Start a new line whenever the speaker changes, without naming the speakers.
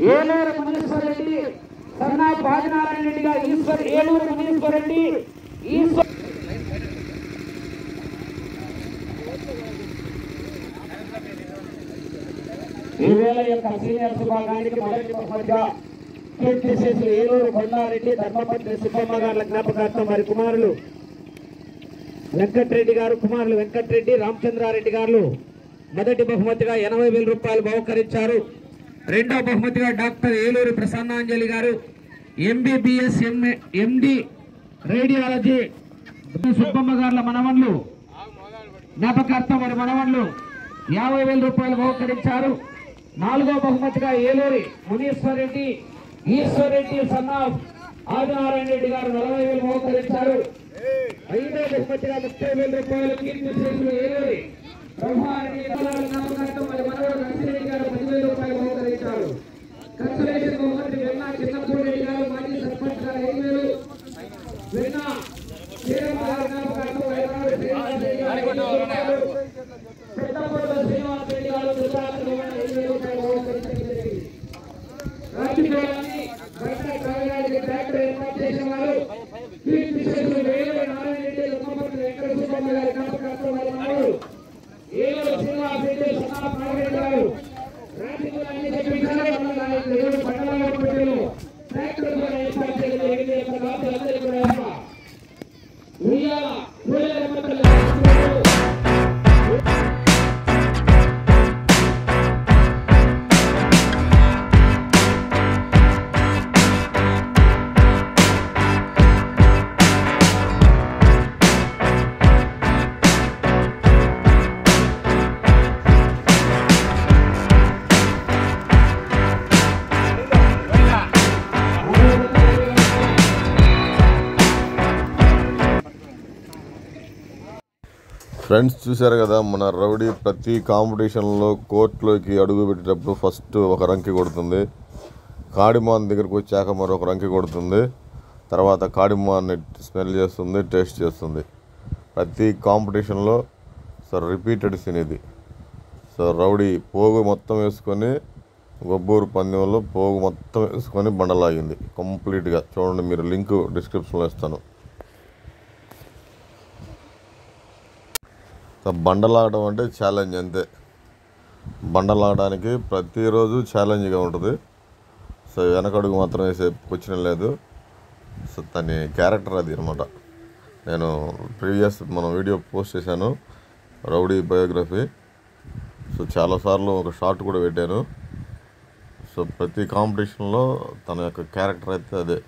ఏలూరు మునీశ్వర రెడ్డి సన్నా పాదినారాయణ రెడ్డి గారు ఈశ్వర్ ఏలూరు మునీశ్వర రెడ్డి ఈశ్వర్ ఈ వేళ యొక్క సీనియర్ విభాగానికి మొదటి బహుమతిగా కీర్తి శేషులు ఏలూరు కొండారెడ్డి ధర్మపత్రి సుబ్బమ్మ గారుల జ్ఞాపకార్థం వారి కుమారులు వెంకట్రెడ్డి గారు కుమారులు వెంకట్రెడ్డి రామచంద్రారెడ్డి గారు మొదటి బహుమతిగా ఎనభై వేల రూపాయలు బహుకరించారు రెండో బహుమతిగా డాక్టర్ ఏలూరు ప్రసన్నాంజలి గారు ఎంబీబీఎస్ ఎండి రేడియాలజీ సుబ్బమ్మ గారుల మనవన్లు జ్ఞాపకార్థం వారి మనవన్లు యాభై వేల రూపాయలు బహుకరించారు నాలుగో బహుమతిగా ఏలూరి మునీశ్వర్ రెడ్డి ఈశ్వర్ రెడ్డి సన్నాఫ్ ఆదినారాయణ రెడ్డి గారు నలభై వేలు బహుకరించారు ఐదో బహుమతిగా ముప్పై వేల రూపాయలు కీర్తి శేషులు ఏలూరి బ్రహ్మారెడ్డి ఇతరుల జ్ఞాపకార్థం వారి మనవడు నర్సిరెడ్డి గారు పదివేల రూపాయలు బహుకరించారు కన్సలేషన్ బహుమతి వెన్నా చిన్నపూడి రెడ్డి గారు మాజీ సర్పంచ్ గారు ఐదు వేలు వెన్నా శ్రీరామ గారి జ్ఞాపకార్థం వారి మనవడు శ్రీనివాస్ రెడ్డి గారు ఐదు వేల రూపాయలు పెద్దపూడిలో శ్రీనివాస్ రెడ్డి గారు గుజరాత్ ఐదు వేల రూపాయలు బహుకరించారు రాజకీయాన్ని బయట కావడానికి ట్రాక్టర్ ఏర్పాటు చేసిన వారు కీర్తి శేషులు వేలూరు నారాయణ రెడ్డి లుమ్మపల్లి వెంకట సుబ్బమ్మ గారి జ్ఞాపకార్థం వారి మనవడు ఏలూరు శ్రీనివాస్ రెడ్డి సన్నా నారాయణ గారు రాజకీయాన్ని చెప్పించారు మన నాయకులు ఏలూరు మండలంలో ప్రజలు ట్రాక్టర్ ద్వారా ఏర్పాటు చేయడం జరిగింది యొక్క బాధ్యులందరికీ కూడా యొక్క ఉయ్యాల ఊయల లుమ్మపల్లి రాజకీయాలు
ఫ్రెండ్స్ చూశారు కదా మన రౌడీ ప్రతి కాంపిటీషన్లో కోర్టులోకి అడుగు పెట్టేటప్పుడు ఫస్ట్ ఒక రంకి కొడుతుంది కాడిమాన్ దగ్గరకు వచ్చాక మరొక రంకి కొడుతుంది తర్వాత కాడిమాన్ని స్మెల్ చేస్తుంది టేస్ట్ చేస్తుంది ప్రతి కాంపిటీషన్లో సో రిపీటెడ్ సీన్ ఇది సో రౌడీ పోగు మొత్తం వేసుకొని గొబ్బూరు పందెంలో పోగు మొత్తం వేసుకొని బండలాగింది కంప్లీట్గా చూడండి మీరు లింక్ డిస్క్రిప్షన్లో ఇస్తాను సో బండలాగడం అంటే ఛాలెంజ్ అంతే బండలాగడానికి ప్రతిరోజు ఛాలెంజ్గా ఉంటుంది సో వెనకడుగు మాత్రం వేసే క్వశ్చన్ లేదు సో తన క్యారెక్టర్ అది అనమాట నేను ప్రీవియస్ మనం వీడియో పోస్ట్ చేశాను రౌడీ బయోగ్రఫీ సో చాలాసార్లు ఒక షార్ట్ కూడా పెట్టాను సో ప్రతి కాంపిటీషన్లో తన యొక్క క్యారెక్టర్ అయితే అదే